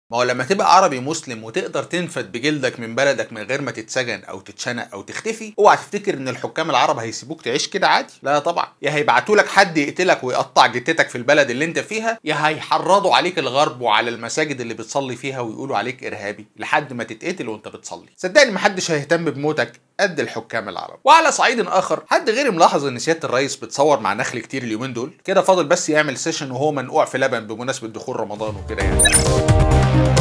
ما هو لما تبقى عربي مسلم وتقدر تنفد بجلدك من بلدك من غير ما تتسجن او تتشنق او تختفي اوعى تفتكر ان الحكام العرب هيسيبوك تعيش كده عادي لا طبعا يا هيبعتوا لك حد يقتلك ويقطع جتتك في البلد اللي انت فيها يا هيحرضوا عليك الغرب وعلى المساجد اللي بتصلي فيها ويقولوا عليك ارهابي لحد ما تتقتل وانت بتصلي صدقني محدش هيهتم بموتك قد الحكام العرب وعلى صعيد اخر حد غير ملاحظ ان سياده الرئيس بتصور مع نخل كتير اليومين دول كده فاضل بس يعمل سيشن وهو منقوع في لبن بمناسبه دخول رمضان وكده يعني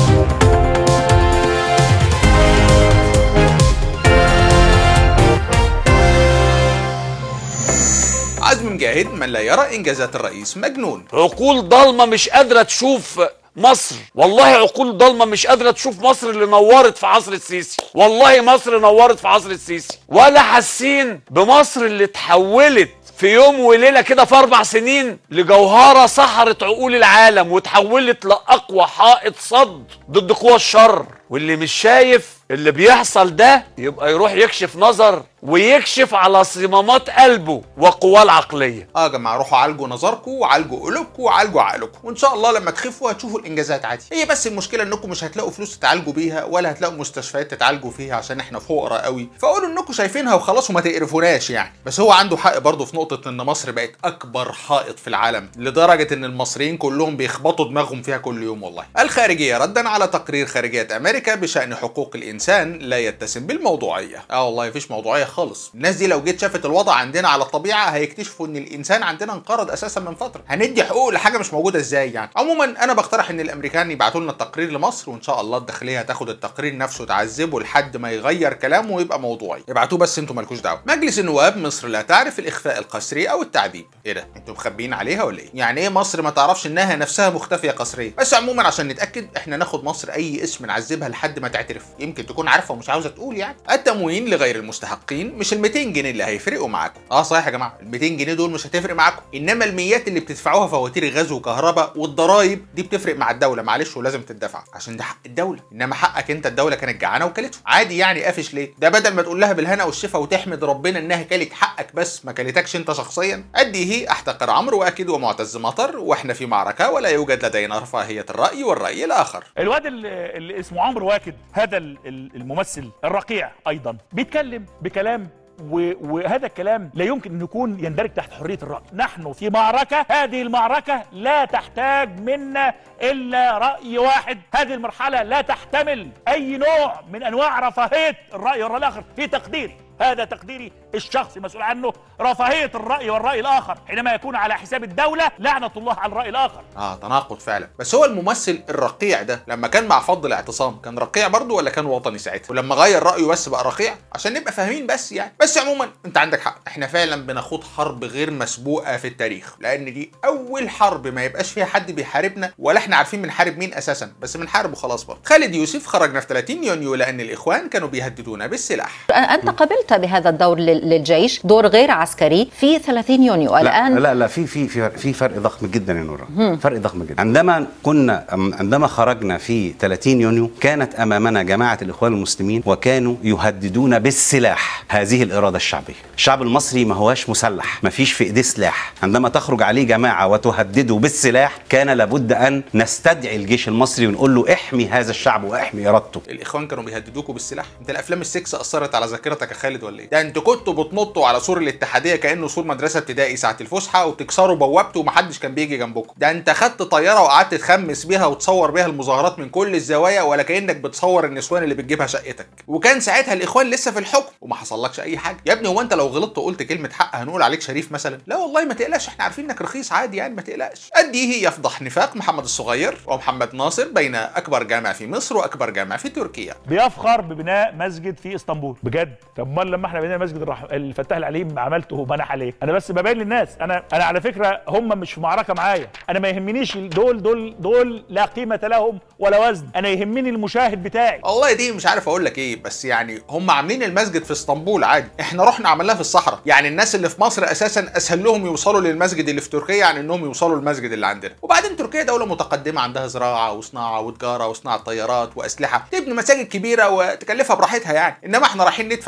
عزم مجاهد من لا يرى انجازات الرئيس مجنون عقول ضلمه مش قادره تشوف مصر والله عقول ضلمه مش قادره تشوف مصر اللي نورت في عصر السيسي والله مصر نورت في عصر السيسي ولا حاسين بمصر اللي اتحولت في يوم وليله كده في اربع سنين لجوهره سحرت عقول العالم وتحولت لاقوى حائط صد ضد قوى الشر واللي مش شايف اللي بيحصل ده يبقى يروح يكشف نظر ويكشف على صمامات قلبه وقواه العقليه اه يا جماعه روحوا عالجوا نظركم وعالجوا قلوبكم وعالجوا عقلكم وان شاء الله لما تخفوا هتشوفوا الانجازات عادي هي بس المشكله انكم مش هتلاقوا فلوس تتعالجوا بيها ولا هتلاقوا مستشفيات تتعالجوا فيها عشان احنا فقراء قوي فقولوا انكم شايفينها وخلاص وما تقرفوناش يعني بس هو عنده حق برضه في نقطه ان مصر بقت اكبر حائط في العالم لدرجه ان المصريين كلهم بيخبطوا دماغهم فيها كل يوم والله الخارجيه ردا على تقرير خارجيه امريكا بشان حقوق الانسان لا يتسم بالموضوعيه اه والله مفيش موضوعيه خالص الناس دي لو جيت شافت الوضع عندنا على الطبيعه هيكتشفوا ان الانسان عندنا انقرض اساسا من فتره هندي حقوق لحاجه مش موجوده ازاي يعني عموما انا بقترح ان الامريكان يبعتوا لنا التقرير لمصر وان شاء الله الداخليه هتاخد التقرير نفسه تعذبه لحد ما يغير كلامه ويبقى موضوعي ابعتوه بس انتوا مالكوش دعوه مجلس النواب مصر لا تعرف الاخفاء القسري او التعذيب ايه ده انتوا مخبيين عليها ولا ايه يعني ايه مصر ما تعرفش انها نفسها مختفيه قسريا بس عموما عشان نتاكد احنا ناخد مصر اي اسم نعذبها لحد ما تعترف يمكن تكون عارفه ومش عاوزه تقول يعني التموين لغير المستحقين مش ال 200 جنيه اللي هيفرقوا معاكم اه صحيح يا جماعه ال 200 جنيه دول مش هتفرق معاكم انما الميات اللي بتدفعوها فواتير غاز وكهرباء والضرايب دي بتفرق مع الدوله معلش ولازم تدفع عشان ده حق الدوله انما حقك انت الدوله كانت جعانه وكلته عادي يعني قافش ليه ده بدل ما تقول لها بالهنا والشفا وتحمد ربنا انها كلت حقك بس ما كلتكش انت شخصيا ادي هي احتقر عمرو واكيد ومعتز مطر واحنا في معركه ولا يوجد لدينا رفاهيه الراي والراي الاخر الواد اللي, اللي اسمه عمرو واكد هذا ال- ال- الممثل الرقيع ايضا بيتكلم بكلام و- وهذا الكلام لا يمكن ان يكون يندرج تحت حريه الراي نحن في معركه هذه المعركه لا تحتاج منا الا راي واحد هذه المرحله لا تحتمل اي نوع من انواع رفاهيه الراي والراي الاخر في تقديري هذا تقديري الشخصي مسؤول عنه رفاهيه الراي والراي الاخر حينما يكون على حساب الدوله لعنه الله على الراي الاخر اه تناقض فعلا بس هو الممثل الرقيع ده لما كان مع فضل الاعتصام كان رقيع برضه ولا كان وطني ساعتها ولما غير رايه بس بقى رقيع عشان نبقى فاهمين بس يعني بس عموما انت عندك حق احنا فعلا بنخوض حرب غير مسبوقه في التاريخ لان دي اول حرب ما يبقاش فيها حد بيحاربنا ولا احنا عارفين بنحارب مين اساسا بس بنحارب وخلاص برضه خالد يوسف خرجنا في 30 يونيو لان الاخوان كانوا بيهددونا بالسلاح أنت قبلت بهذا الدور لل- للجيش دور غير عسكري في 30 يونيو الآن لا لا لا في في في في فرق ضخم جدا يا نورا فرق ضخم جدا عندما كنا أم- عندما خرجنا في 30 يونيو كانت امامنا جماعه الاخوان المسلمين وكانوا يهددون بالسلاح هذه الاراده الشعبيه الشعب المصري ما هواش مسلح ما فيش في ايديه سلاح عندما تخرج عليه جماعه وتهدده بالسلاح كان لابد ان نستدعي الجيش المصري ونقول له احمي هذا الشعب واحمي ارادته الاخوان كانوا بيهددوكوا بالسلاح انت الافلام السكس اثرت على ذاكرتك يا خالد ولا ايه ده انتوا كنتوا بتنطوا على سور الاتحاديه كانه سور مدرسه ابتدائي ساعه الفسحه وتكسروا بوابته ومحدش كان بيجي جنبكم ده انت خدت طياره وقعدت تخمس بيها وتصور بيها المظاهرات من كل الزوايا ولا كانك بتصور النسوان اللي بتجيبها شقتك وكان ساعتها الاخوان لسه في الحكم وما حصلكش اي حاجه يا ابني هو انت لو غلطت وقلت كلمه حق هنقول عليك شريف مثلا لا والله ما تقلقش احنا عارفين انك رخيص عادي يعني ما تقلقش اديه يفضح نفاق محمد الصغير ومحمد ناصر بين اكبر جامع في مصر واكبر جامع في تركيا بيفخر ببناء مسجد في اسطنبول بجد طب امال لما احنا بنينا مسجد الرح... الفتاح العليم عملته ومنح عليه انا بس ببين للناس انا انا على فكره هم مش في معركه معايا انا ما يهمنيش دول دول دول لا قيمه لهم ولا وزن انا يهمني المشاهد بتاعي والله دي مش عارف اقول لك ايه بس يعني هم عاملين المسجد في اسطنبول عادي احنا رحنا عملناها في الصحراء يعني الناس اللي في مصر اساسا اسهل لهم يوصلوا للمسجد اللي في تركيا عن انهم يوصلوا للمسجد اللي عندنا وبعدين تركيا دوله متقدمه عندها زراعه وصناعه وتجاره وصناعه طيارات واسلحه تبني مساجد كبيره وتكلفها براحتها يعني انما احنا رايحين ندفع ملايين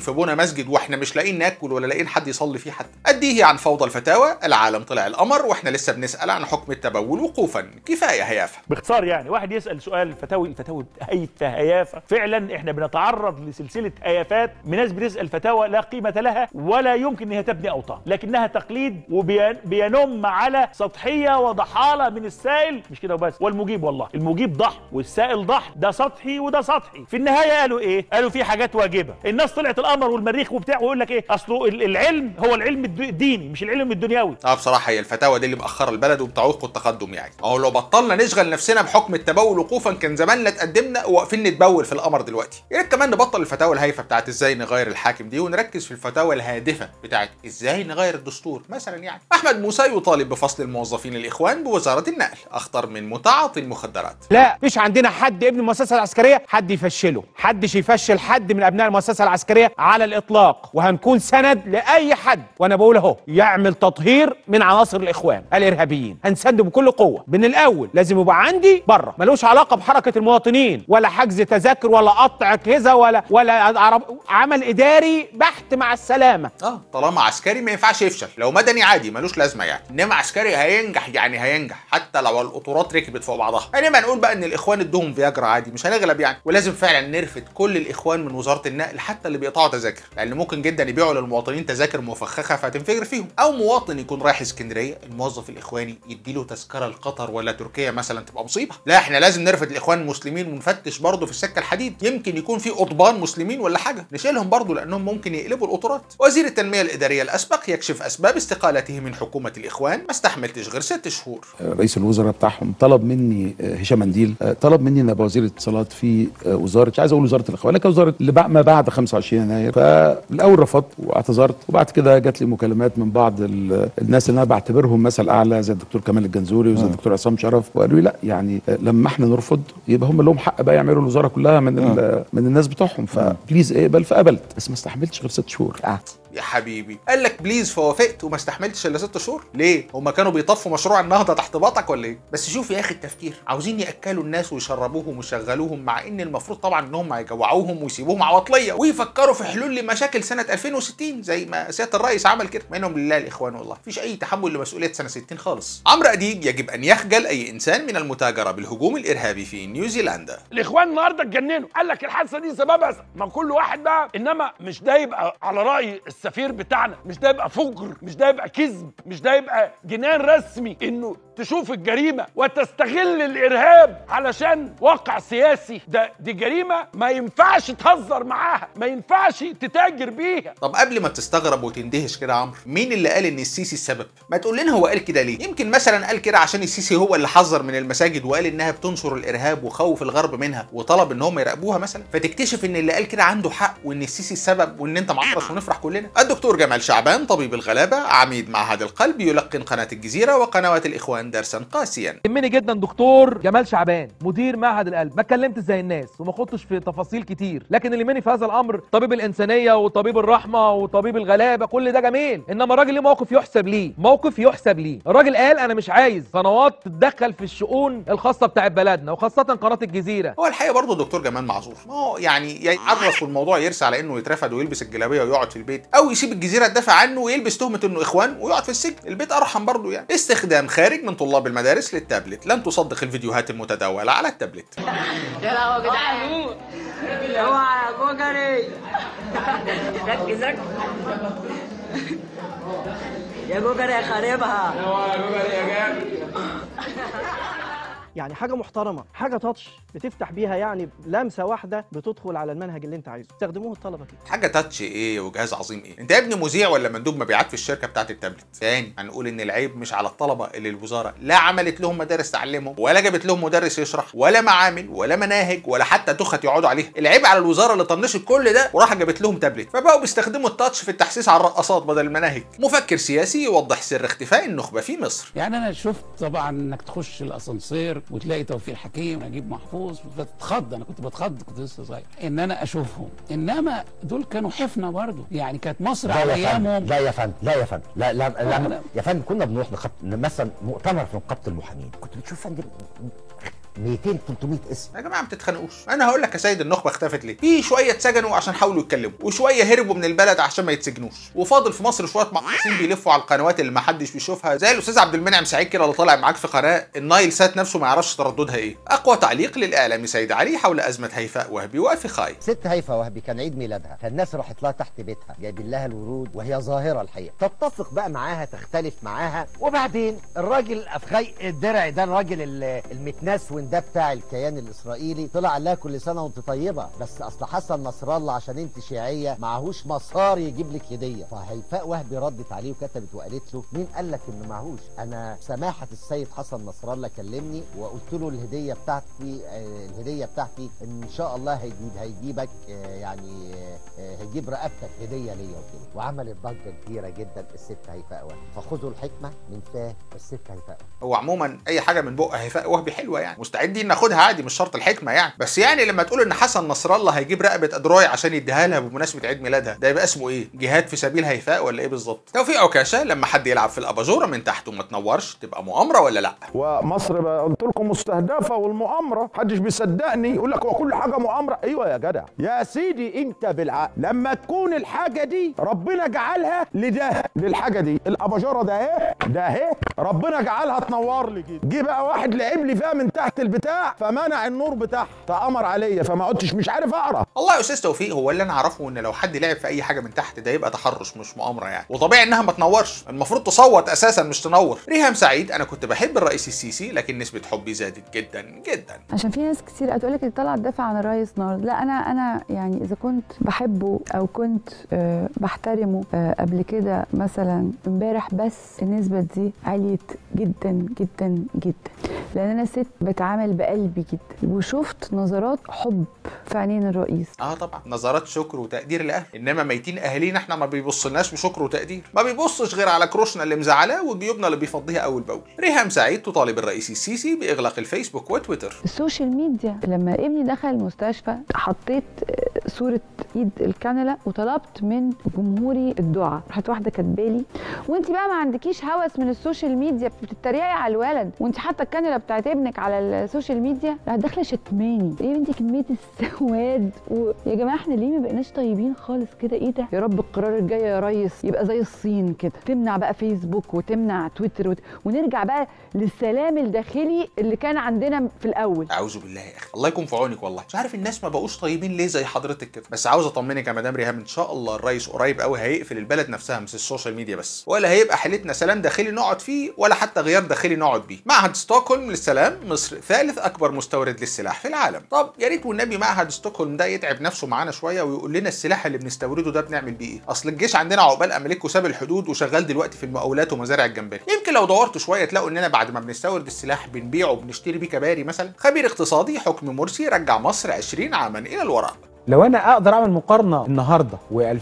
في بنى مسجد واحنا مش لاقيين ناكل ولا لاقيين حد يصلي فيه حتى اديه عن فوضى الفتاوى العالم طلع القمر واحنا لسه بنسال عن حكم التبول وقوفا كفايه هيافه باختصار يعني واحد يسال سؤال الفتاوي الفتاوي هيفه هيافه فعلا احنا بنتعرض لسلسله هيافات من ناس بتسال فتاوى لا قيمه لها ولا يمكن ان هي تبني اوطان لكنها تقليد وبينم على سطحيه وضحاله من السائل مش كده وبس والمجيب والله المجيب ضح والسائل ضح ده سطحي وده سطحي في النهايه قالوا ايه قالوا في حاجات واجبه الناس طلعت القمر والمريخ وبتاع ويقول لك ايه اصله ال- العلم هو العلم الد- الديني مش العلم الدنيوي اه بصراحه هي الفتاوى دي اللي مأخره البلد وبتعوق التقدم يعني اهو لو بطلنا نشغل نفسنا بحكم التبول وقوفا كان زماننا اتقدمنا وواقفين نتبول في القمر دلوقتي يا ريت كمان نبطل الفتاوى الهايفه بتاعت ازاي نغير الحاكم دي ونركز في الفتاوى الهادفه بتاعت ازاي نغير الدستور مثلا يعني احمد موسى يطالب بفصل الموظفين الاخوان بوزاره النقل اخطر من متعاطي المخدرات لا مفيش عندنا حد ابن المؤسسه العسكريه حد يفشله حدش يفشل حد من ابناء المؤسسه العسكريه على الاطلاق وهنكون سند لاي حد وانا بقول اهو يعمل تطهير من عناصر الاخوان الارهابيين هنسنده بكل قوه من الاول لازم يبقى عندي بره ملوش علاقه بحركه المواطنين ولا حجز تذاكر ولا قطع اجهزه ولا ولا عرب عمل اداري بحت مع السلامه اه طالما عسكري ما ينفعش يفشل لو مدني عادي ملوش لازمه يعني انما عسكري هينجح يعني هينجح حتى لو القطورات ركبت فوق بعضها انما نقول بقى ان الاخوان ادوهم فياجرا عادي مش هنغلب يعني ولازم فعلا نرفد كل الاخوان من وزاره النقل حتى اللي بيقطعوا تذاكر لان ممكن جدا يبيعوا للمواطنين تذاكر مفخخه فتنفجر فيهم او مواطن يكون رايح اسكندريه الموظف الاخواني يديله تذكره لقطر ولا تركيا مثلا تبقى مصيبه لا احنا لازم نرفد الاخوان المسلمين ونفتش برضه في السكه الحديد يمكن يكون في قضبان مسلمين ولا حاجه نشيلهم برضه لانهم ممكن يقلبوا القطورات وزير التنميه الاداريه الاسبق يكشف اسباب استقالته من حكومه الاخوان ما استحملتش غير ست شهور رئيس الوزراء بتاعهم طلب مني آه، هشام منديل آه، طلب مني ان ابقى وزير الاتصالات في آه، وزاره مش عايز اقول وزاره الاخوان لكن وزاره اللي بع- ما بعد 25 يناير فالاول رفضت واعتذرت وبعد كده جات لي مكالمات من بعض ال- الناس اللي انا بعتبرهم مثل اعلى زي الدكتور كمال الجنزوري وزي الدكتور عصام شرف وقالوا لي لا يعني آه، لما احنا نرفض يبقى هم لهم حق بقى يعملوا الوزاره كلها من ال- من الناس بتوعهم فبليز اقبل فقبلت بس ما استحملتش غير ست شهور يا حبيبي قال لك بليز فوافقت وما استحملتش الا ست شهور ليه هما كانوا بيطفوا مشروع النهضه تحت باطك ولا ايه بس شوف يا اخي التفكير عاوزين ياكلوا الناس ويشربوهم ويشغلوهم مع ان المفروض طبعا انهم هيجوعوهم ويسيبوهم عواطليه ويفكروا في حلول لمشاكل سنه 2060 زي ما سياده الرئيس عمل كده منهم لله الاخوان والله مفيش اي تحمل لمسؤوليه سنه 60 خالص عمرو اديب يجب ان يخجل اي انسان من المتاجره بالهجوم الارهابي في نيوزيلندا الاخوان النهارده اتجننوا قال لك الحادثه دي سببها ما كل واحد بقى انما مش ده يبقى على راي السفير بتاعنا مش ده يبقى فجر مش ده يبقى كذب مش ده يبقى جنان رسمي انه تشوف الجريمه وتستغل الارهاب علشان واقع سياسي ده دي جريمه ما ينفعش تهزر معاها ما ينفعش تتاجر بيها طب قبل ما تستغرب وتندهش كده يا عمرو مين اللي قال ان السيسي السبب ما تقول لنا هو قال كده ليه يمكن مثلا قال كده عشان السيسي هو اللي حذر من المساجد وقال انها بتنشر الارهاب وخوف الغرب منها وطلب ان هم يراقبوها مثلا فتكتشف ان اللي قال كده عنده حق وان السيسي السبب وان انت معطرش ونفرح كلنا الدكتور جمال شعبان طبيب الغلابه عميد معهد القلب يلقن قناه الجزيره وقنوات الاخوان درسا قاسيا يهمني جدا دكتور جمال شعبان مدير معهد القلب ما اتكلمتش زي الناس وما خدتش في تفاصيل كتير لكن اللي يهمني في هذا الامر طبيب الانسانيه وطبيب الرحمه وطبيب الغلابه كل ده جميل انما الراجل ليه موقف يحسب ليه موقف يحسب ليه الراجل قال انا مش عايز قنوات تتدخل في الشؤون الخاصه بتاعت بلدنا وخاصه قناه الجزيره هو الحقيقه برضه الدكتور جمال معذور ما هو يعني يعرف الموضوع يرسى على انه يترفد ويلبس الجلابيه ويقعد في البيت او يسيب الجزيره تدافع عنه ويلبس تهمه انه اخوان ويقعد في السجن البيت ارحم برضه يعني استخدام خارج من طلاب المدارس للتابلت لن تصدق الفيديوهات المتداوله على التابلت اوعى جوجري ركز ركز يا جوجري يا خاربها يعني حاجه محترمه حاجه تاتش بتفتح بيها يعني لمسه واحده بتدخل على المنهج اللي انت عايزه استخدموه الطلبه كده حاجه تاتش ايه وجهاز عظيم ايه انت يا ابني مذيع ولا مندوب مبيعات في الشركه بتاعت التابلت ثاني هنقول ان العيب مش على الطلبه اللي الوزاره لا عملت لهم مدارس تعلمهم ولا جابت لهم مدرس يشرح ولا معامل ولا مناهج ولا حتى تخت يقعدوا عليها العيب على الوزاره اللي طنشت كل ده وراح جابت لهم تابلت فبقوا بيستخدموا التاتش في التحسيس على الرقصات بدل المناهج مفكر سياسي يوضح سر اختفاء النخبه في مصر يعني انا شفت طبعا انك تخش الاسانسير وتلاقي توفيق حكيم ونجيب محفوظ فتتخض انا كنت بتخض كنت لسه صغير ان انا اشوفهم انما دول كانوا حفنه برضه يعني كانت مصر لا على يا فندم ايامهم لا يا فندم لا يا فندم لا لا, لا, لا. يا فندم كنا بنروح نخط... مثلا مؤتمر في نقابه المحامين كنت بتشوف فندم 200 300 اسم يا جماعه ما تتخانقوش انا هقول لك يا سيد النخبه اختفت ليه في شويه اتسجنوا عشان حاولوا يتكلموا وشويه هربوا من البلد عشان ما يتسجنوش وفاضل في مصر شويه معاصين بيلفوا على القنوات اللي ما حدش بيشوفها زي الاستاذ عبد المنعم سعيد كده اللي طالع معاك في قناه النايل سات نفسه ما يعرفش ترددها ايه اقوى تعليق للاعلامي سيد علي حول ازمه هيفاء وهبي وافي خاي ست هيفا وهبي كان عيد ميلادها فالناس راحت لها تحت بيتها جايبين لها الورود وهي ظاهره الحقيقه تتفق بقى معاها تختلف معاها وبعدين الراجل افخي الدرع ده الراجل ال- المتنسون ده بتاع الكيان الاسرائيلي طلع قال لها كل سنه وانت طيبه بس اصل حسن نصر الله عشان انت شيعيه معهوش مصار يجيب لك هديه فهيفاء وهبي ردت عليه وكتبت وقالت له مين قال لك انه معهوش انا سماحه السيد حسن نصر الله كلمني وقلت له الهديه بتاعتي آه، الهديه بتاعتي ان شاء الله هيجيب هيجيبك آه، يعني آه، هيجيب رقبتك هديه ليا وكده وعملت ضجه كبيره جدا الست هيفاء وهبي فخذوا الحكمه من فاه الست هيفاء وهبي هو عموما اي حاجه من بق هيفاء وهبي حلوه يعني مستعدين ناخدها عادي مش شرط الحكمه يعني بس يعني لما تقول ان حسن نصر الله هيجيب رقبه ادروي عشان يديها لها بمناسبه عيد ميلادها ده يبقى اسمه ايه جهاد في سبيل هيفاء ولا ايه بالظبط توفيق عكاشه لما حد يلعب في الاباجوره من تحت وما تنورش تبقى مؤامره ولا لا ومصر بقى قلت لكم مستهدفه والمؤامره محدش بيصدقني يقول لك هو كل حاجه مؤامره ايوه يا جدع يا سيدي انت بالعقل لما تكون الحاجه دي ربنا جعلها لده للحاجه دي الاباجوره ده اهي ده اهي ربنا جعلها تنور لي كده جه بقى واحد لعب لي فيها من تحت البتاع فمنع النور بتاعها فامر عليا فما عدتش مش عارف اقرا والله يا استاذ توفيق هو اللي انا اعرفه ان لو حد لعب في اي حاجه من تحت ده يبقى تحرش مش مؤامره يعني وطبيعي انها ما تنورش المفروض تصوت اساسا مش تنور ريهام سعيد انا كنت بحب الرئيس السيسي لكن نسبه حبي زادت جدا جدا عشان في ناس كتير هتقول لك طالعه تدافع عن الرئيس النهارده لا انا انا يعني اذا كنت بحبه او كنت آه بحترمه آه قبل كده مثلا امبارح بس النسبه دي عليت جدا جدا جدا لان انا ست بتعامل بقلبي جدا وشفت نظرات حب في عينين الرئيس اه طبعا نظرات شكر وتقدير لاهل انما ميتين اهالينا احنا ما بيبصلناش بشكر وتقدير ما بيبصش غير على كروشنا اللي مزعلاه وجيوبنا اللي بيفضيها اول باول ريهام سعيد تطالب الرئيس السيسي باغلاق الفيسبوك وتويتر السوشيال ميديا لما ابني دخل المستشفى حطيت آه، صورة ايد الكانولا وطلبت من جمهوري الدعاء راحت واحدة كاتبالي وانت بقى ما عندكيش هوس من السوشيال ميديا بتتريقي على الولد وانت حاطة الكانولا بتاعت ابنك على السوشيال ميديا راحت داخلة شتماني ايه يا بنتي كمية السواد ويا جماعة احنا ليه ما بقيناش طيبين خالص كده ايه ده يا رب القرار الجاي يا ريس يبقى زي الصين كده تمنع بقى فيسبوك وتمنع تويتر وت... ونرجع بقى للسلام الداخلي اللي كان عندنا في الاول اعوذ بالله يا اخي الله يكون في عونك والله مش عارف الناس ما بقوش طيبين ليه زي حضرتك كده بس عاوز اطمنك يا مدام ريهام ان شاء الله الرئيس قريب قوي هيقفل البلد نفسها مش السوشيال ميديا بس ولا هيبقى حالتنا سلام داخلي نقعد فيه ولا حتى غيار داخلي نقعد بيه معهد ستوكهولم للسلام مصر ثالث اكبر مستورد للسلاح في العالم طب يا ريت والنبي معهد ستوكهولم ده يتعب نفسه معانا شويه ويقول لنا السلاح اللي بنستورده ده بنعمل بيه ايه اصل الجيش عندنا عقبال املكه ساب الحدود وشغال دلوقتي في المقاولات ومزارع الجمبري يمكن لو دورتوا شويه تلاقوا اننا بعد ما بنستورد السلاح بنبيعه وبنشتري بيه كباري مثلا خبير اقتصادي حكم مرسي رجع مصر 20 عاما الى الوراء لو انا اقدر اعمل مقارنه النهارده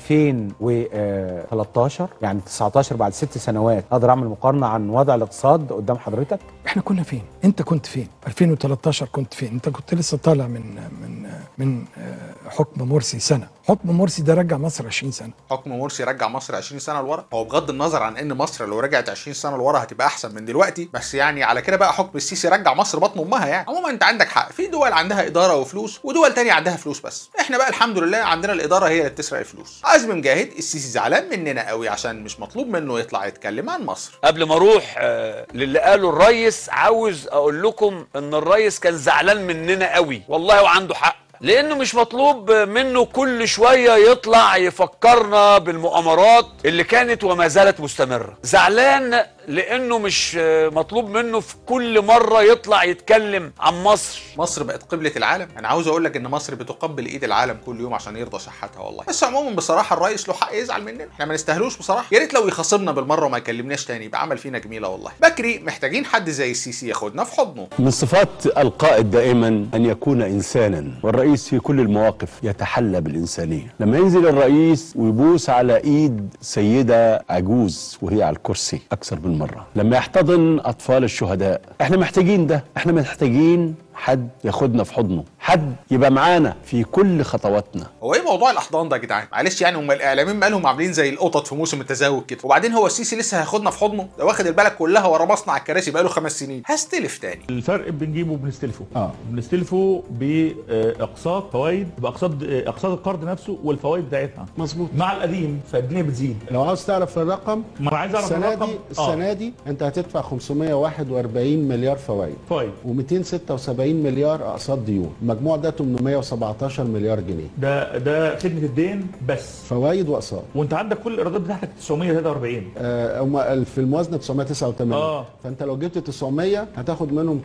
و2013 يعني 19 بعد ست سنوات اقدر اعمل مقارنه عن وضع الاقتصاد قدام حضرتك احنا كنا فين انت كنت فين 2013 كنت فين انت كنت لسه طالع من من من آه، حكم مرسي سنه حكم مرسي ده رجع مصر 20 سنه حكم مرسي رجع مصر 20 سنه لورا هو بغض النظر عن ان مصر لو رجعت 20 سنه لورا هتبقى احسن من دلوقتي بس يعني على كده بقى حكم السيسي رجع مصر بطن امها يعني عموما انت عندك حق في دول عندها اداره وفلوس ودول تانية عندها فلوس بس احنا بقى الحمد لله عندنا الاداره هي اللي بتسرق الفلوس عزمي مجاهد السيسي زعلان مننا قوي عشان مش مطلوب منه يطلع يتكلم عن مصر قبل ما اروح آه، للي قاله الريس عاوز اقول لكم ان الريس كان زعلان مننا قوي والله وعنده حق لانه مش مطلوب منه كل شويه يطلع يفكرنا بالمؤامرات اللي كانت وما زالت مستمره زعلان لانه مش آه، مطلوب منه في كل مره يطلع يتكلم عن مصر مصر بقت قبله العالم انا عاوز اقول لك ان مصر بتقبل ايد العالم كل يوم عشان يرضى شحاتها والله بس عموما بصراحه الرئيس له حق يزعل مننا احنا ما نستاهلوش بصراحه يا ريت لو يخاصمنا بالمره وما يكلمناش تاني يبقى عمل فينا جميله والله بكري محتاجين حد زي السيسي ياخدنا في حضنه من صفات القائد دائما أن يكون إنسانا والرئيس في كل المواقف يتحلى بالإنسانية لما ينزل الرئيس ويبوس على إيد سيدة عجوز وهي على الكرسي أكثر من مرة لما يحتضن أطفال الشهداء احنا محتاجين ده احنا محتاجين حد ياخدنا في حضنه حد يبقى معانا في كل خطواتنا هو ايه موضوع الاحضان ده يا جدعان معلش يعني هم الاعلاميين مالهم عاملين زي القطط في موسم التزاوج كده وبعدين هو السيسي لسه هياخدنا في حضنه ده واخد البلد كلها ورا مصنع الكراسي بقاله خمس سنين هستلف تاني الفرق بنجيبه وبنستلفه اه بنستلفه باقساط فوائد باقساط اقساط القرض نفسه والفوائد بتاعتها مظبوط مع القديم فالدنيا بتزيد لو عاوز تعرف الرقم ما انا عايز اعرف السنه الرقم دي السنه دي انت هتدفع 541 مليار فوائد فوائد و276 مليار اقساط ديون المجموع ده 817 مليار جنيه ده ده خدمه الدين بس فوائد واقساط وانت عندك كل الايرادات بتاعتك 943 آه هم في الموازنه 989 آه. فانت لو جبت 900 هتاخد منهم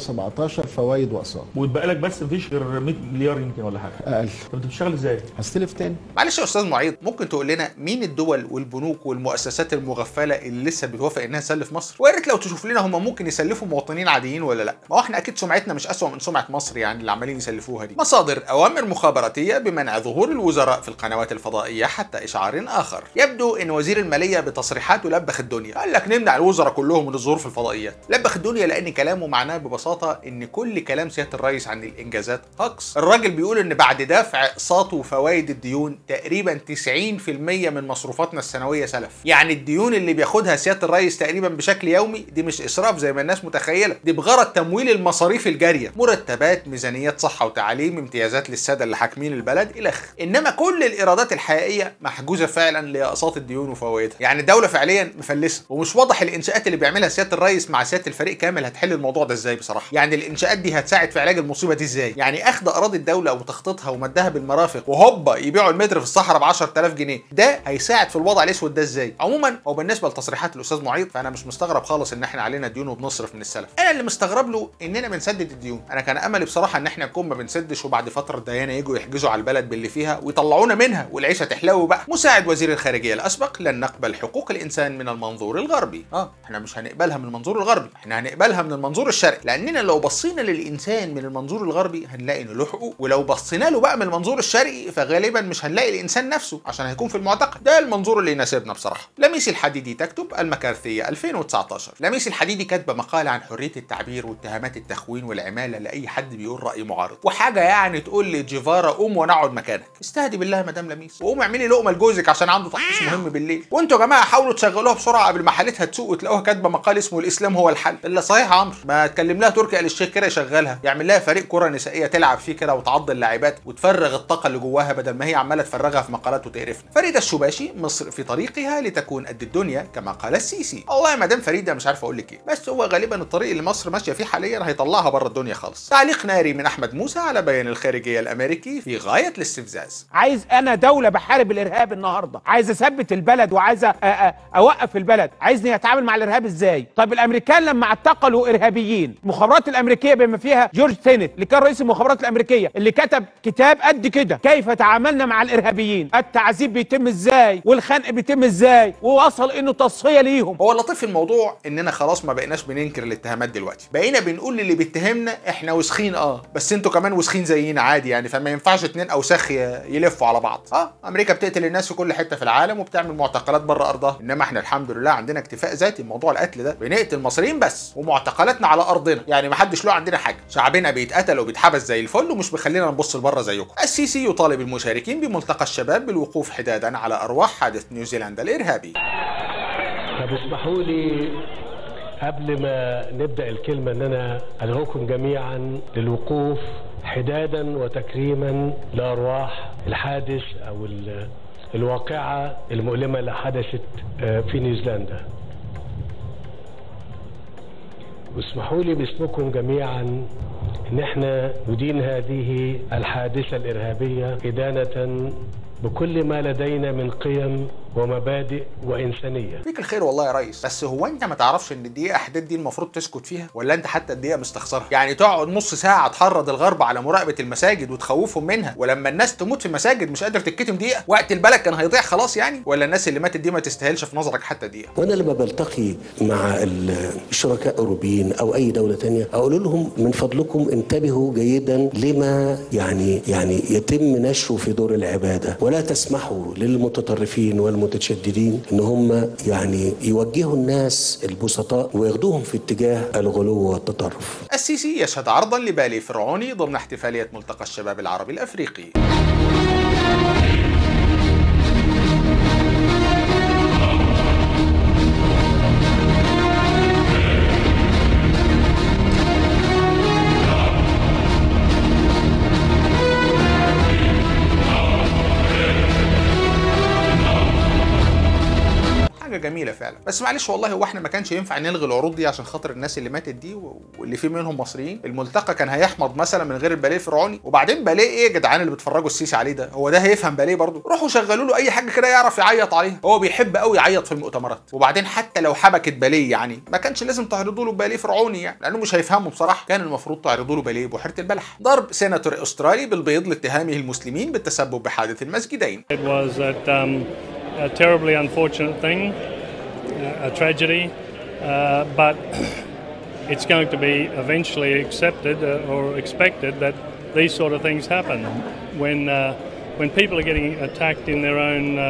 817 فوائد واقساط ويتبقى لك بس مفيش غير 100 مليار يمكن ولا حاجه اقل طب انت بتشتغل ازاي؟ هستلف تاني معلش يا استاذ معيط ممكن تقول لنا مين الدول والبنوك والمؤسسات المغفله اللي لسه بتوافق انها تسلف مصر ويا ريت لو تشوف لنا هم ممكن يسلفوا مواطنين عاديين ولا لا ما هو احنا اكيد سمعتنا مش اسوأ من سمعه مصر يعني اللي عمالين يسلفوها دي مصادر اوامر مخابراتيه بمنع ظهور الوزراء في القنوات الفضائيه حتى اشعار اخر يبدو ان وزير الماليه بتصريحاته لبخ الدنيا قال لك نمنع الوزراء كلهم من الظهور في الفضائيات لبخ الدنيا لان كلامه معناه ببساطه ان كل كلام سياده الرئيس عن الانجازات هكس الراجل بيقول ان بعد دفع اقساط وفوائد الديون تقريبا 90% من مصروفاتنا السنويه سلف يعني الديون اللي بياخدها سياده الرئيس تقريبا بشكل يومي دي مش اسراف زي ما الناس متخيله دي بغرض تمويل المصاريف الجاريه مرتبات ميزانيات صحه وتعليم امتيازات للساده اللي حاكمين البلد الخ انما كل الايرادات الحقيقيه محجوزه فعلا لاقساط الديون وفوائدها يعني الدوله فعليا مفلسه ومش واضح الانشاءات اللي بيعملها سياده الرئيس مع سياده الفريق كامل هتحل الموضوع ده ازاي بصراحه يعني الانشاءات دي هتساعد في علاج المصيبه دي ازاي يعني اخذ اراضي الدوله وتخطيطها ومدها بالمرافق وهوبا يبيعوا المتر في الصحراء ب 10000 جنيه ده هيساعد في الوضع الاسود ده ازاي عموما هو بالنسبه لتصريحات الاستاذ معيط فانا مش مستغرب خالص ان احنا علينا ديون وبنصرف من السلف انا اللي مستغرب له اننا بنسدد الديون انا كان املي بصراحه ان احنا نكون ما بنسدش وبعد فتره ديانه يجوا يحجزوا على البلد باللي فيها ويطلعونا منها والعيشه تحلو بقى مساعد وزير الخارجيه الاسبق لن نقبل حقوق الانسان من المنظور الغربي اه احنا مش هنقبلها من المنظور الغربي احنا هنقبلها من المنظور الشرقي لاننا لو بصينا للانسان من المنظور الغربي هنلاقي انه له حقوق ولو بصينا له بقى من المنظور الشرقي فغالبا مش هنلاقي الانسان نفسه عشان هيكون في المعتقد ده المنظور اللي يناسبنا بصراحه لميس الحديدي تكتب المكارثيه 2019 لميس الحديدي كاتبه مقال عن حريه التعبير واتهامات التخوين والعماله لاي حد بيقول راي معارض وحاجه يعني تقول لجيفارا قوم ونقعد مكانك استهدي بالله يا مدام لميس وقوم اعملي لقمه لجوزك عشان عنده تحقيق مهم بالليل وانتوا يا جماعه حاولوا تشغلوها بسرعه قبل ما حالتها تسوق وتلاقوها كاتبه مقال اسمه الاسلام هو الحل الا صحيح يا عمرو ما تكلم لها تركي آل الشيخ كده يشغلها يعمل لها فريق كره نسائيه تلعب فيه كده وتعض اللاعبات وتفرغ الطاقه اللي جواها بدل ما هي عماله تفرغها في مقالات وتقرفنا فريده الشباشي مصر في طريقها لتكون قد الدنيا كما قال السيسي والله يا مدام فريده مش عارف اقول لك ايه بس هو غالبا الطريق اللي مصر ماشيه فيه حاليا هيطلعها بره الدنيا خالص تعليق ناري من احمد موسى على بيان الخارجيه الامريكي في غايه الاستفزاز عايز انا دوله بحارب الارهاب النهارده عايز اثبت البلد وعايز أ- أ- اوقف البلد عايزني اتعامل مع الارهاب ازاي طب الامريكان لما اعتقلوا ارهابيين المخابرات الامريكيه بما فيها جورج تينت اللي كان رئيس المخابرات الامريكيه اللي كتب كتاب قد كده كيف تعاملنا مع الارهابيين التعذيب بيتم ازاي والخنق بيتم ازاي ووصل انه تصفيه ليهم هو اللطيف في الموضوع اننا خلاص ما بقيناش بننكر الاتهامات دلوقتي بقينا بنقول للي بيتهمنا احنا وسخين اه بس انتوا كمان وسخين زينا عادي يعني فما ينفعش اتنين اوساخ ي- يلفوا على بعض اه امريكا بتقتل الناس في كل حته في العالم وبتعمل معتقلات بره ارضها انما احنا الحمد لله عندنا اكتفاء ذاتي بموضوع القتل ده بنقتل مصريين بس ومعتقلاتنا على ارضنا يعني ما حدش له عندنا حاجه شعبنا بيتقتل وبيتحبس زي الفل ومش مخلينا نبص لبره زيكم السيسي يطالب المشاركين بملتقى الشباب بالوقوف حدادا على ارواح حادث نيوزيلندا الارهابي طب اسمحوا لي قبل ما نبدا الكلمه ان انا ادعوكم جميعا للوقوف حدادا وتكريما لارواح الحادث او ال- الواقعه المؤلمه اللي حدثت آه، في نيوزيلندا. واسمحوا لي باسمكم جميعا ان احنا ندين هذه الحادثه الارهابيه ادانه بكل ما لدينا من قيم ومبادئ وانسانيه. فيك الخير والله يا ريس بس هو انت ما تعرفش ان الدقيقه احداد دي المفروض تسكت فيها ولا انت حتى الدقيقه مستخسرها يعني تقعد نص ساعه تحرض الغرب على مراقبه المساجد وتخوفهم منها ولما الناس تموت في المساجد مش قادر تتكتم دقيقه وقت البلد كان هيضيع خلاص يعني ولا الناس اللي ماتت دي ما تستاهلش في نظرك حتى دقيقه وانا لما بلتقي مع ال- الشركاء الاوروبيين او اي دوله تانية اقول لهم من فضلكم انتبهوا جيدا لما يعني يعني يتم نشره في دور العباده ولا تسمحوا للمتطرفين والمتشددين ان هم يعني يوجهوا الناس البسطاء وياخدوهم في اتجاه الغلو والتطرف السيسي يشهد عرضا لباليه فرعوني ضمن احتفالية ملتقى الشباب العربي الأفريقي حاجه جميله فعلا بس معلش والله هو احنا ما كانش ينفع نلغي العروض دي عشان خاطر الناس اللي ماتت دي و- واللي في منهم مصريين الملتقى كان هيحمض مثلا من غير الباليه الفرعوني وبعدين باليه ايه يا جدعان اللي بتفرجوا السيسي عليه ده هو ده هيفهم باليه برضه روحوا شغلوا له اي حاجه كده يعرف يعيط عليها هو بيحب قوي يعيط في المؤتمرات وبعدين حتى لو حبكت باليه يعني ما كانش لازم تعرضوا له باليه فرعوني يعني لانه مش هيفهمه بصراحه كان المفروض تعرضوا له باليه بحيره البلح ضرب سيناتور استرالي بالبيض لاتهامه المسلمين بالتسبب بحادث المسجدين It was a, um, a terribly unfortunate thing, uh, a tragedy, uh, but it's going to be eventually accepted uh, or expected that these sort of things happen when uh, when people are getting attacked in their own. Uh,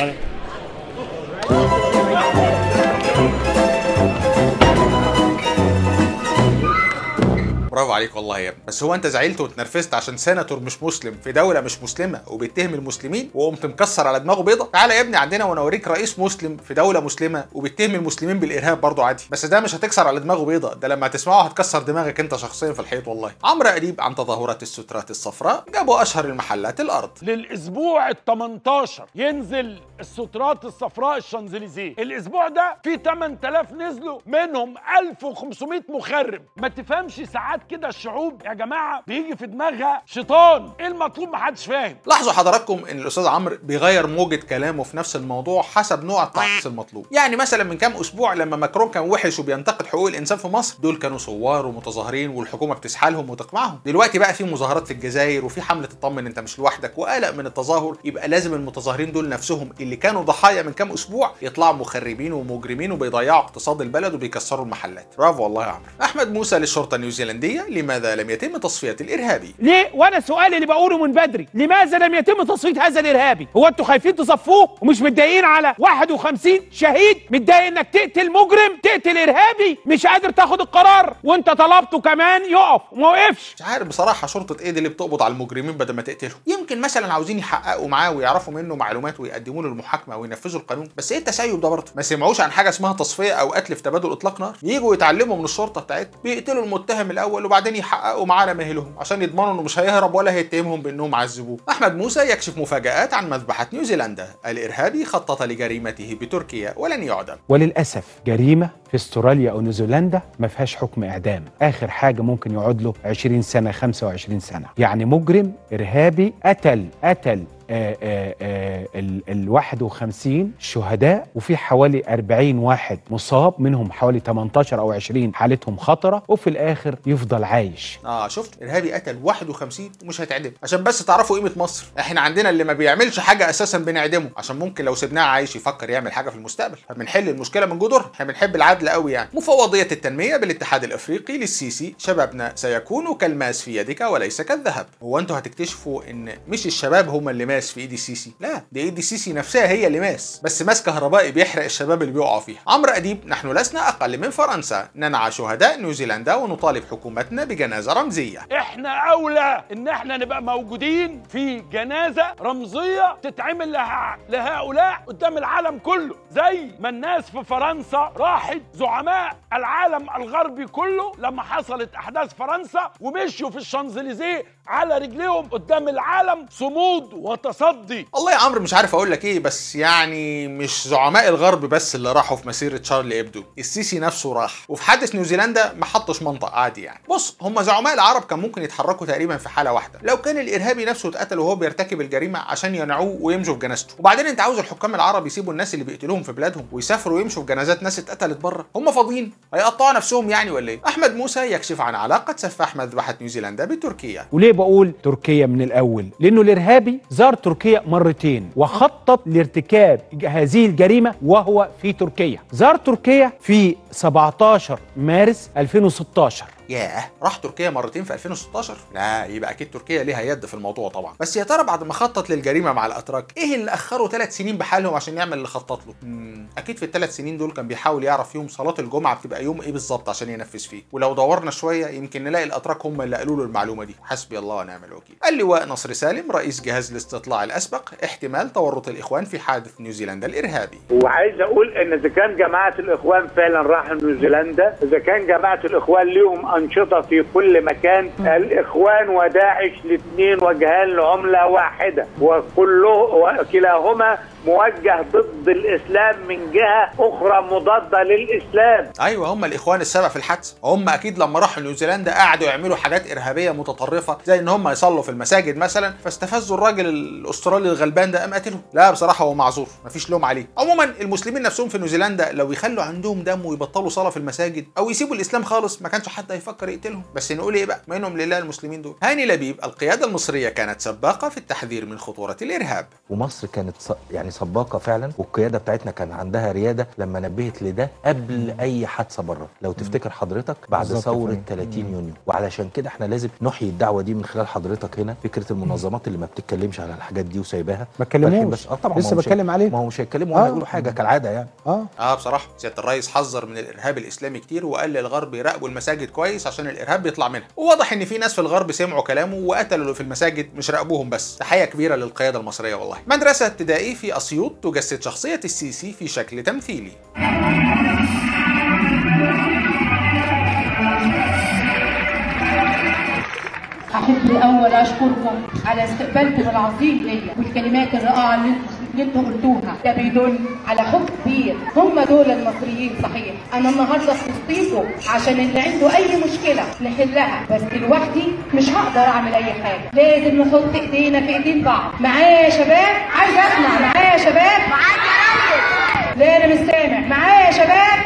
برافو عليك والله يا ابني بس هو انت زعلت واتنرفزت عشان سيناتور مش مسلم في دوله مش مسلمه وبيتهم المسلمين وقمت مكسر على دماغه بيضه تعالى يا ابني عندنا وانا اوريك رئيس مسلم في دوله مسلمه وبيتهم المسلمين بالارهاب برضه عادي بس ده مش هتكسر على دماغه بيضه ده لما هتسمعه هتكسر دماغك انت شخصيا في الحيط والله عمرو اديب عن تظاهرات السترات الصفراء جابوا اشهر المحلات الارض للاسبوع ال 18 ينزل السترات الصفراء الشانزليزيه الاسبوع ده في 8000 نزلوا منهم 1500 مخرب ما تفهمش ساعات كده الشعوب يا جماعه بيجي في دماغها شيطان ايه المطلوب محدش فاهم لاحظوا حضراتكم ان الاستاذ عمرو بيغير موجه كلامه في نفس الموضوع حسب نوع التعطيس المطلوب يعني مثلا من كام اسبوع لما ماكرون كان وحش وبينتقد حقوق الانسان في مصر دول كانوا ثوار ومتظاهرين والحكومه بتسحلهم وتقمعهم دلوقتي بقى في مظاهرات في الجزائر وفي حمله اطمن انت مش لوحدك وقلق من التظاهر يبقى لازم المتظاهرين دول نفسهم اللي كانوا ضحايا من كام اسبوع يطلعوا مخربين ومجرمين وبيضيعوا اقتصاد البلد وبيكسروا المحلات برافو والله يا عمرو احمد موسى للشرطه النيوزيلنديه لماذا لم يتم تصفيه الارهابي ليه وانا سؤالي اللي بقوله من بدري لماذا لم يتم تصفيه هذا الارهابي هو انتوا خايفين تصفوه ومش متضايقين على 51 شهيد متضايق انك تقتل مجرم تقتل ارهابي مش قادر تاخد القرار وانت طلبته كمان يقف وما وقفش مش عارف بصراحه شرطه ايه دي اللي بتقبض على المجرمين بدل ما تقتلهم يمكن مثلا عاوزين يحققوا معاه ويعرفوا منه معلومات ويقدموا له المحاكمه وينفذوا القانون بس ايه التسيب ده برضه ما سمعوش عن حاجه اسمها تصفيه او قتل في تبادل اطلاق نار يجوا يتعلموا من الشرطه بتاعتهم بيقتلوا المتهم الاول وبعدين يحققوا معاه مهلهم عشان يضمنوا انه مش هيهرب ولا هيتهمهم بانهم عذبوه احمد موسى يكشف مفاجات عن مذبحه نيوزيلندا الارهابي خطط لجريمته بتركيا ولن يعدم وللاسف جريمه في استراليا او نيوزيلندا ما فيهاش حكم اعدام اخر حاجه ممكن يقعد له 20 سنه 25 سنه يعني مجرم ارهابي قتل قتل آه، آه، آه، ال ال 51 شهداء وفي حوالي 40 واحد مصاب منهم حوالي 18 او 20 حالتهم خطره وفي الاخر يفضل عايش اه شفت ارهابي قتل 51 ومش هيتعدم عشان بس تعرفوا قيمه مصر احنا عندنا اللي ما بيعملش حاجه اساسا بنعدمه عشان ممكن لو سيبناه عايش يفكر يعمل حاجه في المستقبل فبنحل المشكله من جذورها احنا بنحب العدل قوي يعني مفوضيه التنميه بالاتحاد الافريقي للسيسي شبابنا سيكون كالماس في يدك وليس كالذهب هو انتوا هتكتشفوا ان مش الشباب هم اللي ماس في ايد السيسي لا دي ايد السيسي نفسها هي اللي ماس بس ماس كهربائي بيحرق الشباب اللي بيقعوا فيها عمرو اديب نحن لسنا اقل من فرنسا ننعى شهداء نيوزيلندا ونطالب حكومتنا بجنازه رمزيه احنا اولى ان احنا نبقى موجودين في جنازه رمزيه تتعمل لها لهؤلاء قدام العالم كله زي ما الناس في فرنسا راحت زعماء العالم الغربي كله لما حصلت احداث فرنسا ومشوا في الشانزليزيه على رجليهم قدام العالم صمود وتصدي والله يا عمرو مش عارف اقول لك ايه بس يعني مش زعماء الغرب بس اللي راحوا في مسيره شارلي ابدو السيسي نفسه راح وفي حادث نيوزيلندا ما حطش منطق عادي يعني بص هم زعماء العرب كان ممكن يتحركوا تقريبا في حاله واحده لو كان الارهابي نفسه اتقتل وهو بيرتكب الجريمه عشان ينعوه ويمشوا في جنازته وبعدين انت عاوز الحكام العرب يسيبوا الناس اللي بيقتلوهم في بلادهم ويسافروا ويمشوا في جنازات ناس اتقتلت بره هم فاضيين هيقطعوا نفسهم يعني ولا ايه احمد موسى يكشف عن علاقه سفاح مذبحه نيوزيلندا بتركيا وليه بقول تركيا من الاول لانه الارهابي زار تركيا مرتين وخطط لارتكاب هذه الجريمه وهو في تركيا زار تركيا في 17 مارس 2016 ياه راح تركيا مرتين في 2016 لا يبقى اكيد تركيا ليها يد في الموضوع طبعا بس يا ترى بعد ما خطط للجريمه مع الاتراك ايه اللي اخره ثلاث سنين بحالهم عشان يعمل اللي خطط له مم، اكيد في الثلاث سنين دول كان بيحاول يعرف يوم صلاه الجمعه بتبقى يوم ايه بالظبط عشان ينفذ فيه ولو دورنا شويه يمكن نلاقي الاتراك هم اللي قالوا له المعلومه دي حسبي الله ونعم الوكيل اللواء نصر سالم رئيس جهاز الاستطلاع الاسبق احتمال تورط الاخوان في حادث نيوزيلندا الارهابي وعايز اقول ان اذا كان جماعه الاخوان فعلا راحوا نيوزيلندا اذا كان جماعه الاخوان ليهم انشطه في كل مكان الاخوان وداعش الاثنين وجهان لعمله واحده وكله وكلاهما موجه ضد الاسلام من جهه اخرى مضاده للاسلام ايوه هم الاخوان السبب في الحادثه هم اكيد لما راحوا نيوزيلندا قعدوا يعملوا حاجات ارهابيه متطرفه زي ان هم يصلوا في المساجد مثلا فاستفزوا الراجل الاسترالي الغلبان ده قام قتله لا بصراحه هو معذور مفيش لوم عليه عموما المسلمين نفسهم في نيوزيلندا لو يخلوا عندهم دم ويبطلوا صلاه في المساجد او يسيبوا الاسلام خالص ما كانش حد هيفكر يقتلهم بس نقول ايه بقى منهم لله المسلمين دول هاني لبيب القياده المصريه كانت سباقه في التحذير من خطوره الارهاب ومصر كانت ص- يعني سباقه فعلا والقياده بتاعتنا كان عندها رياده لما نبهت لده قبل اي حادثه بره لو تفتكر حضرتك بعد بالظبط ثوره فعلا. 30 يونيو وعلشان كده احنا لازم نحيي الدعوه دي من خلال حضرتك هنا فكره المنظمات اللي ما بتتكلمش على الحاجات دي وسايباها ما اتكلموش. فالحين بس اه طبعا لسه ما هو مش بتكلم هي- عليه. ما هو مش هيتكلموا ولا آه. يقولوا حاجه كالعاده يعني اه اه بصراحه سياده الرئيس حذر من الارهاب الاسلامي كتير وقال للغرب يراقبوا المساجد كويس عشان الارهاب بيطلع منها وواضح ان في ناس في الغرب سمعوا كلامه وقتلوا اللي في المساجد مش راقبوهم بس تحيه كبيره للقياده المصريه والله مدرسه ابتدائي في اسيوط تجسد شخصيه السيسي في شكل تمثيلي أحب الأول أشكركم على استقبالكم العظيم ليا والكلمات الرائعة اللي اللي انتوا قلتوها ده بيدل على حب كبير هم دول المصريين صحيح انا النهارده في وسطيكم عشان اللي عنده اي مشكله نحلها بس لوحدي مش هقدر اعمل اي حاجه لازم نحط ايدينا في ايدين بعض معايا يا شباب عايز اسمع معايا يا شباب لا انا مش سامع معايا يا شباب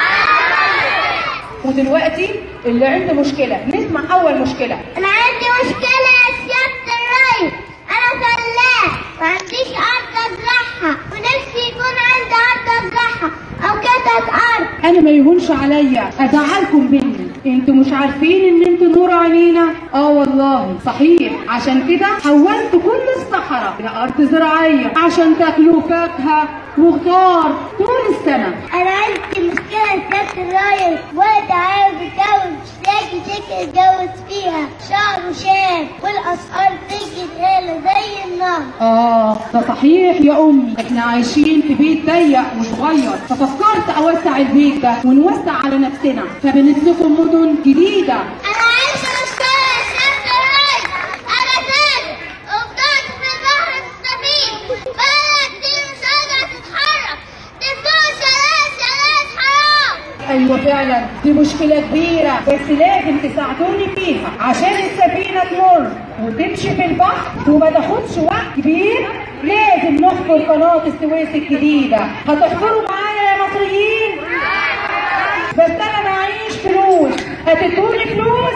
ودلوقتي اللي عنده مشكله نسمع اول مشكله انا عندي مشكلة يا سيادة الريس انا فلاح ما عنديش ارض ازرعها ونفسي يكون عندي ارض ازرعها او قطعة ارض انا ما يهونش عليا ازعلكم مني انتوا مش عارفين ان انتوا نور عينينا اه والله صحيح عشان كده حولت كل الصحراء لارض زراعيه عشان تاكلوا فاكهه وخضار طول السنه انا عندي مشكلة يا سيادة الريس ولد عايز يتجوز مش لاقي شكل يتجوز فيها شعره شاب والاسعار تيجي تقل زي النهر اه ده صحيح يا امي احنا عايشين في بيت ضيق وصغير ففكرت اوسع البيت ده ونوسع على نفسنا فبنت لكم مدن جديده انا عايزة مشكلة يا سيادة الريس انا تاجر وفضلت في ظهر السفينة بقى كتير مش قادرة تتحرك تفوز شلال شلال حرام ايوه فعلا دي مشكله كبيره بس لازم تساعدوني فيها عشان السفينه تمر وتمشي في البحر وما تاخدش وقت كبير لازم نحفر قناه السويس الجديده هتحفروا معايا يا مصريين بس انا معيش فلوس هتدوني فلوس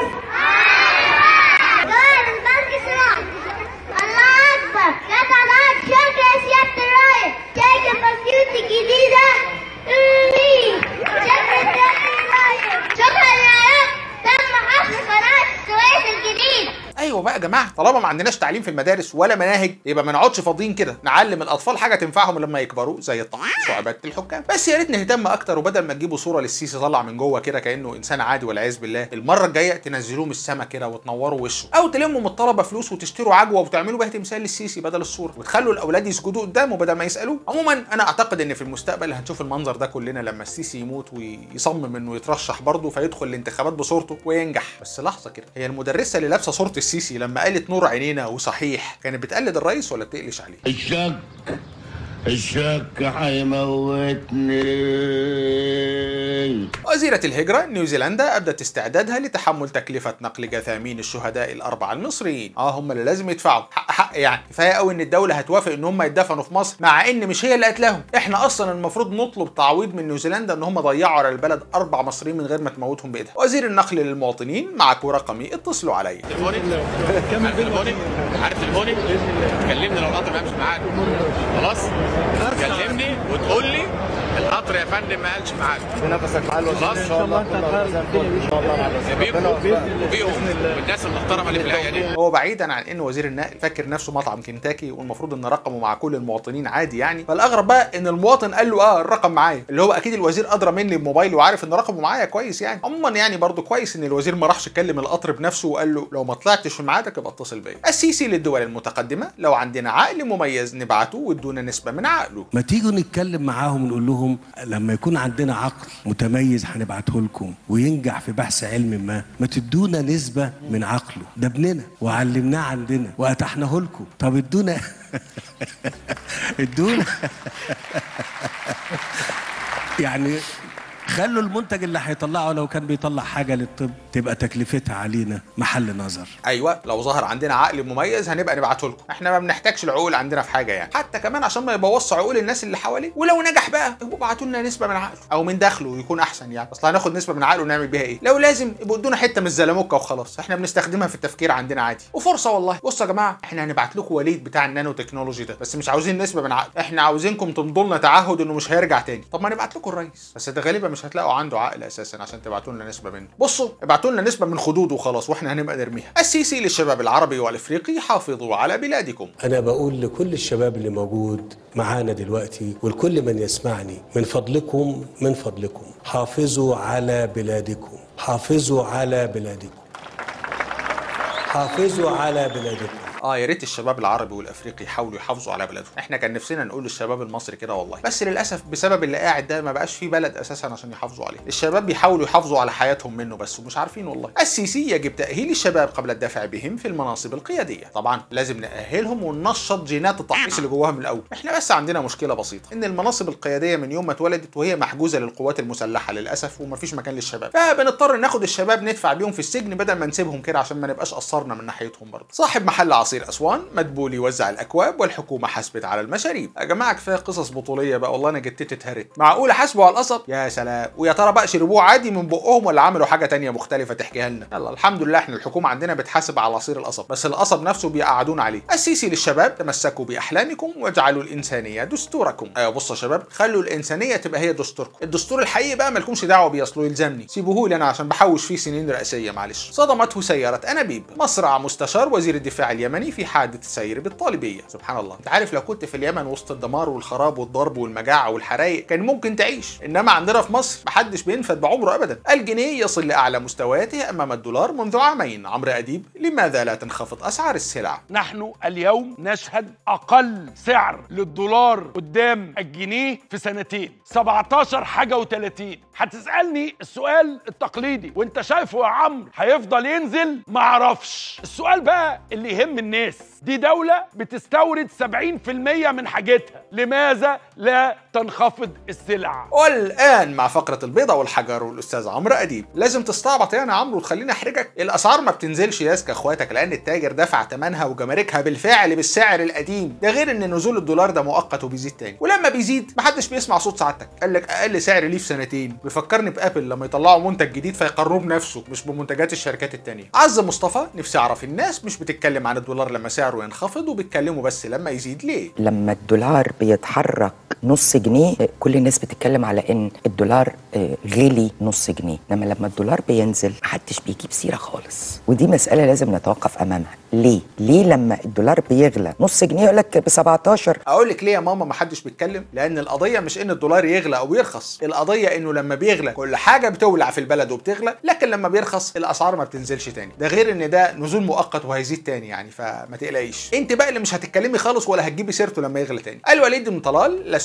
جوال البنك سرعة الله أكبر قطع نار شكرا يا سيادة الريس شايفة بسيوت الجديدة إيه. شكرا يا سيادة الريس شكرا يا رب تم حفر قناة السويس الجديد ايوه بقى يا جماعه طالما ما عندناش تعليم في المدارس ولا مناهج يبقى ما نقعدش فاضيين كده نعلم الاطفال حاجه تنفعهم لما يكبروا زي الطقس وعباده الحكام بس يا ريت نهتم اكتر وبدل ما تجيبوا صوره للسيسي طالع من جوه كده كانه انسان عادي والعياذ بالله المره الجايه تنزلوه من السما كده وتنوروا وشه او تلموا من الطلبه فلوس وتشتروا عجوه وتعملوا بيها تمثال للسيسي بدل الصوره وتخلوا الاولاد يسجدوا قدامه بدل ما يسالوه عموما انا اعتقد ان في المستقبل هنشوف المنظر ده كلنا لما السيسي يموت ويصمم انه يترشح برضه فيدخل الانتخابات بصورته وينجح بس لحظه كده هي المدرسه اللي لابسه صوره السيسي لما قالت نور عينينا وصحيح كانت بتقلد الرئيس ولا بتقلش عليه الشك الشك هيموتني وزيرة الهجرة نيوزيلندا أبدت استعدادها لتحمل تكلفة نقل جثامين الشهداء الأربعة المصريين آه هم اللي لازم يدفعوا حق حق يعني كفايه قوي ان الدوله هتوافق ان هم يدفنوا في مصر مع ان مش هي اللي قتلهم احنا اصلا المفروض نطلب تعويض من نيوزيلندا ان هم ضيعوا على البلد اربع مصريين من غير ما تموتهم بايدها وزير النقل للمواطنين معك رقمي اتصلوا عليا تليفوني عارف تليفوني عارف تليفوني كلمني لو القطر ما قامش معاك خلاص كلمني وتقول لي القطر يا فندم ما قالش معاك بنفسك مع الوزير خلاص ان شاء الله كله زي الفل ان شاء الله مع الوزير بيهم ربنا وبيهم والناس المحترمه اللي في الهيئه دي هو بعيدا عن ان وزير النقل فاكر نفسه مطعم كنتاكي والمفروض ان رقمه مع كل المواطنين عادي يعني فالاغرب بقى ان المواطن قال له اه الرقم معايا اللي هو اكيد الوزير ادرى مني بموبايله وعارف ان رقمه معايا كويس يعني عموما يعني برضه كويس ان الوزير ما راحش كلم القطر بنفسه وقال له لو ما طلعتش في ميعادك يبقى اتصل بيا السيسي للدول المتقدمه لو عندنا عقل مميز نبعته وادونا نسبه من عقله ما تيجوا نتكلم معاهم ونقول لهم لما يكون عندنا عقل متميز هنبعته لكم وينجح في بحث علم ما ما تدونا نسبة من عقله ده ابننا وعلمناه عندنا واتحناه لكم طب ادونا ادونا يعني خلوا المنتج اللي هيطلعه لو كان بيطلع حاجة للطب تبقى تكلفتها علينا محل نظر ايوه لو ظهر عندنا عقل مميز هنبقى نبعته لكم احنا ما بنحتاجش العقول عندنا في حاجه يعني حتى كمان عشان ما يبوظش عقول الناس اللي حواليه ولو نجح بقى يبقوا ابعتوا لنا نسبه من عقله او من دخله يكون احسن يعني اصل هناخد نسبه من عقله ونعمل بيها ايه لو لازم يبقوا ادونا حته من الزلموكه وخلاص احنا بنستخدمها في التفكير عندنا عادي وفرصه والله بصوا يا جماعه احنا هنبعت لكم وليد بتاع النانو تكنولوجي ده بس مش عاوزين نسبه من عقله احنا عاوزينكم تمضوا لنا تعهد انه مش هيرجع تاني طب ما نبعت لكم الرئيس بس ده غالبا مش هتلاقوا عنده عقل اساسا عشان تبعتوا لنا نسبه منه بصوا ابعتوا لنا نسبه من خدوده وخلاص واحنا هنبقى نرميها السيسي للشباب العربي والافريقي حافظوا على بلادكم أنا بقول لكل الشباب اللي موجود معانا دلوقتي ولكل من يسمعني من فضلكم من فضلكم حافظوا على بلادكم حافظوا على بلادكم حافظوا على بلادكم اه يا ريت الشباب العربي والافريقي يحاولوا يحافظوا على بلدهم احنا كان نفسنا نقول للشباب المصري كده والله بس للاسف بسبب اللي قاعد ده ما بقاش في بلد اساسا عشان يحافظوا عليه الشباب بيحاولوا يحافظوا على حياتهم منه بس ومش عارفين والله السيسي يجب تاهيل الشباب قبل الدفع بهم في المناصب القياديه طبعا لازم ناهلهم وننشط جينات التحميس اللي جواهم من الاول احنا بس عندنا مشكله بسيطه ان المناصب القياديه من يوم ما اتولدت وهي محجوزه للقوات المسلحه للاسف ومفيش مكان للشباب فبنضطر ناخد الشباب ندفع بيهم في السجن بدل ما نسيبهم كده عشان ما نبقاش قصرنا من ناحيتهم برضه صاحب محل عصير اسوان مدبول يوزع الاكواب والحكومه حاسبت على المشاريب يا جماعه كفايه قصص بطوليه بقى والله انا جتت اتهرت معقول حاسبوا على القصب يا سلام ويا ترى بقى شربوه عادي من بقهم ولا عملوا حاجه تانية مختلفه تحكيها لنا يلا الحمد لله احنا الحكومه عندنا بتحاسب على عصير القصب بس القصب نفسه بيقعدون عليه السيسي للشباب تمسكوا باحلامكم واجعلوا الانسانيه دستوركم ايوه بصوا يا شباب خلوا الانسانيه تبقى هي دستوركم الدستور الحقيقي بقى مالكمش دعوه بيه اصله يلزمني سيبوه لي انا عشان بحوش فيه سنين رئاسيه معلش صدمته سياره انابيب مصرع مستشار وزير الدفاع اليمني في حادث سير بالطالبيه سبحان الله انت عارف لو كنت في اليمن وسط الدمار والخراب والضرب والمجاعه والحرايق كان ممكن تعيش انما عندنا في مصر محدش بينفد بعمره ابدا الجنيه يصل لاعلى مستوياته امام الدولار منذ عامين عمرو اديب لماذا لا تنخفض اسعار السلع نحن اليوم نشهد اقل سعر للدولار قدام الجنيه في سنتين 17 حاجه و30 هتسالني السؤال التقليدي وانت شايفه يا عمرو هيفضل ينزل معرفش السؤال بقى اللي يهم الناس دي دولة بتستورد 70% من حاجتها لماذا لا تنخفض السلع والان مع فقره البيضه والحجر والاستاذ عمرو اديب لازم تستعبط يعني يا عمرو وتخليني احرجك الاسعار ما بتنزلش ياسك اخواتك لان التاجر دفع ثمنها وجماركها بالفعل بالسعر القديم ده غير ان نزول الدولار ده مؤقت وبيزيد تاني ولما بيزيد محدش بيسمع صوت سعادتك قال لك اقل سعر ليه في سنتين بيفكرني بابل لما يطلعوا منتج جديد فيقارنوه بنفسه مش بمنتجات الشركات التانية عز مصطفى نفسي اعرف الناس مش بتتكلم عن الدولار لما سعره ينخفض وبيتكلموا بس لما يزيد ليه لما الدولار بيتحرك نص جنيه كل الناس بتتكلم على ان الدولار آه، غلي نص جنيه انما لما الدولار بينزل محدش بيجيب سيره خالص ودي مساله لازم نتوقف امامها ليه ليه لما الدولار بيغلى نص جنيه يقول لك ب 17 اقول لك ليه يا ماما ما حدش بيتكلم لان القضيه مش ان الدولار يغلى او يرخص القضيه انه لما بيغلى كل حاجه بتولع في البلد وبتغلى لكن لما بيرخص الاسعار ما بتنزلش تاني ده غير ان ده نزول مؤقت وهيزيد تاني يعني فما تقلقيش انت بقى اللي مش هتتكلمي خالص ولا هتجيبي سيرته لما يغلى تاني الوليد بن طلال لست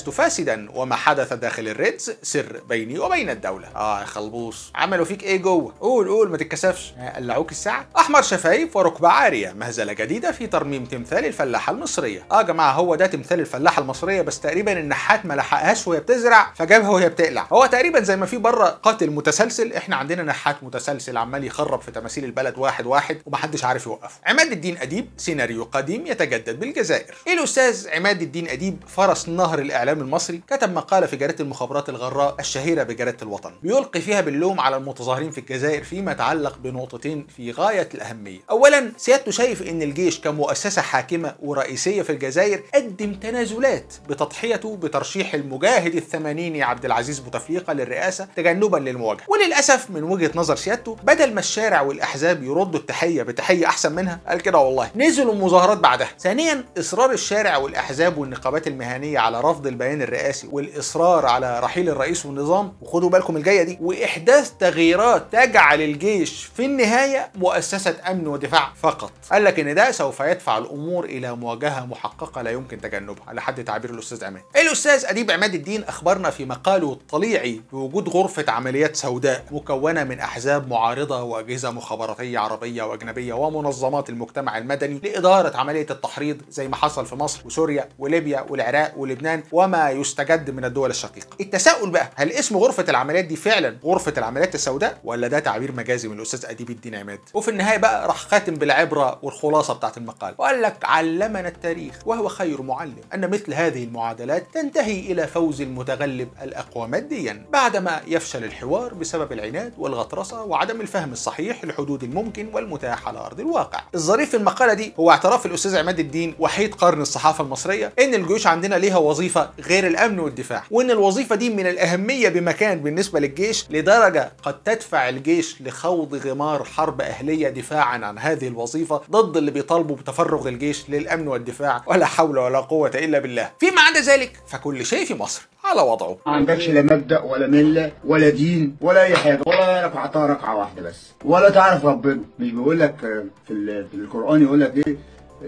لست فاسدا وما حدث داخل الريدز سر بيني وبين الدوله اه يا خلبوص عملوا فيك ايه جوه قول قول ما تتكسفش آه، قلعوك الساعه احمر شفايف وركبه عاريه مهزله جديده في ترميم تمثال الفلاحه المصريه اه يا جماعه هو ده تمثال الفلاحه المصريه بس تقريبا النحات ما لحقهاش وهي بتزرع فجابها وهي بتقلع هو تقريبا زي ما في بره قاتل متسلسل احنا عندنا نحات متسلسل عمال يخرب في تماثيل البلد واحد واحد ومحدش عارف يوقفه عماد الدين اديب سيناريو قديم يتجدد بالجزائر الاستاذ عماد الدين اديب فرس نهر الاعلام المصري كتب مقاله في جريده المخابرات الغراء الشهيره بجريده الوطن بيلقي فيها باللوم على المتظاهرين في الجزائر فيما يتعلق بنقطتين في غايه الاهميه اولا سيادته شايف ان الجيش كمؤسسه حاكمه ورئيسيه في الجزائر قدم تنازلات بتضحيته بترشيح المجاهد الثمانيني عبد العزيز بوتفليقه للرئاسه تجنبا للمواجهه وللاسف من وجهه نظر سيادته بدل ما الشارع والاحزاب يردوا التحيه بتحيه احسن منها قال كده والله نزلوا المظاهرات بعدها ثانيا اصرار الشارع والاحزاب والنقابات المهنيه على رفض البيان الرئاسي والاصرار على رحيل الرئيس والنظام وخدوا بالكم الجايه دي واحداث تغييرات تجعل الجيش في النهايه مؤسسه امن ودفاع فقط قال لك ان ده سوف يدفع الامور الى مواجهه محققه لا يمكن تجنبها على حد تعبير الاستاذ عماد الاستاذ اديب عماد الدين اخبرنا في مقاله الطليعي بوجود غرفه عمليات سوداء مكونه من احزاب معارضه واجهزه مخابراتيه عربيه واجنبيه ومنظمات المجتمع المدني لاداره عمليه التحريض زي ما حصل في مصر وسوريا وليبيا والعراق ولبنان وما يستجد من الدول الشقيقه التساؤل بقى هل اسم غرفه العمليات دي فعلا غرفه العمليات السوداء ولا ده تعبير مجازي من الاستاذ اديب الدين عماد وفي النهايه بقى راح خاتم بالعبره والخلاصه بتاعت المقال وقال لك علمنا التاريخ وهو خير معلم ان مثل هذه المعادلات تنتهي الى فوز المتغلب الاقوى ماديا بعدما يفشل الحوار بسبب العناد والغطرسه وعدم الفهم الصحيح لحدود الممكن والمتاح على ارض الواقع الظريف في المقاله دي هو اعتراف الاستاذ عماد الدين وحيد قرن الصحافه المصريه ان الجيوش عندنا ليها وظيفه غير الامن والدفاع وان الوظيفه دي من الاهميه بمكان بالنسبه للجيش لدرجه قد تدفع الجيش لخوض غمار حرب اهليه دفاعا عن هذه الوظيفه ضد اللي بيطالبوا بتفرغ الجيش للامن والدفاع ولا حول ولا قوه الا بالله فيما عدا ذلك فكل شيء في مصر على وضعه ما عندكش لا مبدأ ولا ملة ولا دين ولا أي حاجة ولا ركعتها ركعة واحدة بس ولا تعرف ربنا مش بيقول لك آه، في, ال- في القرآن يقول لك إيه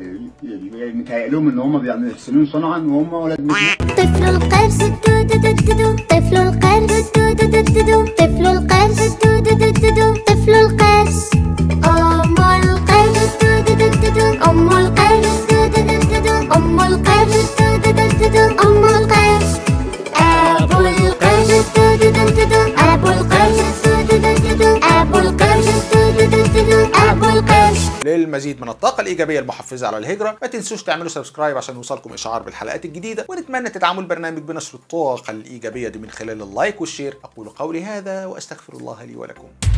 آه، متهيأ لهم إن هم بيعملوا يحسنون صنعا وهم ولد مجنون طفل القرش دو دو دو دو دو. طفل القرش دو دو دو دو دو. طفل القرش دو دو دو دو دو. طفل القرش أم القرش دو دو دو دو دو. أم القرش دو دو دو دو دو. أم القرش دو دو دو دو دو. أم القرش أبو القرش دو دو دو دو دو. أبو القرش دو دو دو دو دو. أبو القرش دو دو دو دو دو. أبو القرش للمزيد من الطاقة الإيجابية المحفزة على الهجرة ما تنسوش تعملوا سبسكرايب عشان يوصلكم إشعار بالحلقات الجديدة ونتمنى تدعموا البرنامج بنشر الطاقة الإيجابية دي من خلال اللايك والشير أقول قولي هذا وأستغفر الله لي ولكم